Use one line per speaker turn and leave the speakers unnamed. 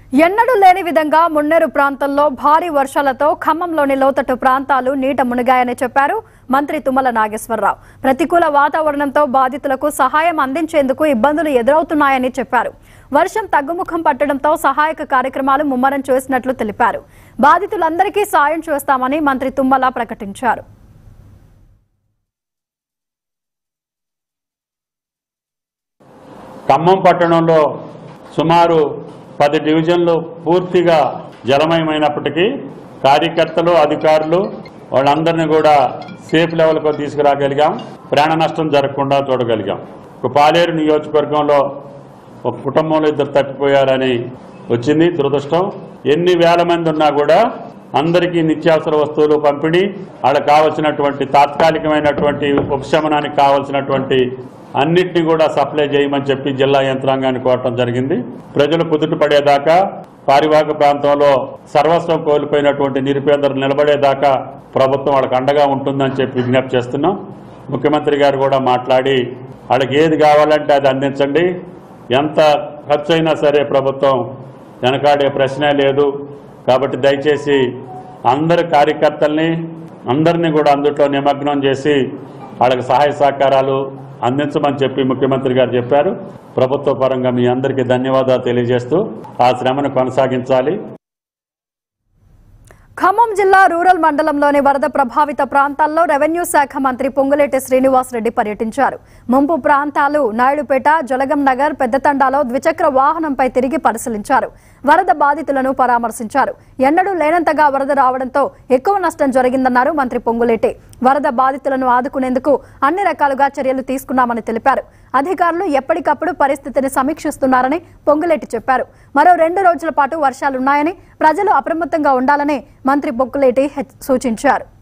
ఎన్నడూ లేని విధంగా మున్నేరు ప్రాంతంలో భారీ వర్షాలతో ఖమ్మంలోని లోతట్టు ప్రాంతాలు నీట మునిగాయని చెప్పారు మంత్రి తుమ్మల నాగేశ్వరరావు ప్రతికూల వాతావరణంతో బాధితులకు సహాయం అందించేందుకు ఇబ్బందులు ఎదురవుతున్నాయని చెప్పారు వర్షం తగ్గుముఖం పట్టడంతో సహాయక కార్యక్రమాలు ముమ్మరం చేసినట్లు తెలిపారు బాధితులందరికీ సాయం చేస్తామని మంత్రి తుమ్మల ప్రకటించారు
ఖమ్మం పట్టణంలో సుమారు పది డివిజన్లు పూర్తిగా జలమయమైనప్పటికీ కార్యకర్తలు అధికారులు వాళ్ళందరినీ కూడా సేఫ్ లెవెల్కు తీసుకురాగలిగాం ప్రాణ నష్టం జరగకుండా చూడగలిగాం ఒక పాలేరు నియోజకవర్గంలో ఒక కుటుంబంలో ఇద్దరు తప్పిపోయారని వచ్చింది దురదృష్టం ఎన్ని వేల మంది ఉన్నా కూడా అందరికీ నిత్యావసర వస్తువులు పంపిణీ వాళ్ళకి కావలసినటువంటి తాత్కాలికమైనటువంటి ఉపశమనానికి కావలసినటువంటి అన్నిటిని కూడా సప్లై చేయమని చెప్పి జిల్లా యంత్రాంగాన్ని కోరటం జరిగింది ప్రజలు కుదుట పడేదాకా పారివాహక ప్రాంతంలో సర్వస్వం కోల్పోయినటువంటి నిరుపేదలు నిలబడేదాకా ప్రభుత్వం వాళ్ళకి అండగా ఉంటుందని చెప్పి విజ్ఞప్తి చేస్తున్నాం ముఖ్యమంత్రి గారు కూడా మాట్లాడి వాళ్ళకి ఏది కావాలంటే అది అందించండి ఎంత ఖర్చు అయినా సరే ప్రభుత్వం వెనకాడే ప్రశ్నే లేదు కాబట్టి దయచేసి అందరి కార్యకర్తల్ని అందరినీ కూడా అందుట్లో నిమగ్నం చేసి వాళ్ళకి సహాయ సహకారాలు అందించమని చెప్పి ముఖ్యమంత్రి గారు చెప్పారు ప్రభుత్వ పరంగా మీ అందరికీ ధన్యవాదాలు తెలియజేస్తూ ఆ శ్రమను కొనసాగించాలి
ఖమ్మం జిల్లా రూరల్ మండలంలోని వరద ప్రభావిత ప్రాంతాల్లో రెవెన్యూ శాఖ మంత్రి పొంగులేటి శ్రీనివాసరెడ్డి పర్యటించారు ముంపు ప్రాంతాలు నాయుడుపేట జలగం నగర్ పెద్దతండాలో ద్విచక్ర వాహనంపై తిరిగి పరిశీలించారు వరద బాధితులను పరామర్శించారు ఎన్నడూ లేనంతగా వరద రావడంతో ఎక్కువ నష్టం జరిగిందన్నారు మంత్రి పొంగులేటి వరద బాధితులను ఆదుకునేందుకు అన్ని రకాలుగా చర్యలు తీసుకున్నామని తెలిపారు అధికారులు ఎప్పటికప్పుడు పరిస్థితిని సమీక్షిస్తున్నారని పొంగులేటి చెప్పారు మరో రెండు రోజుల పాటు వర్షాలున్నాయని ప్రజలు అప్రమత్తంగా ఉండాలని మంత్రి పొంగులేటి హెచ్- సూచించారు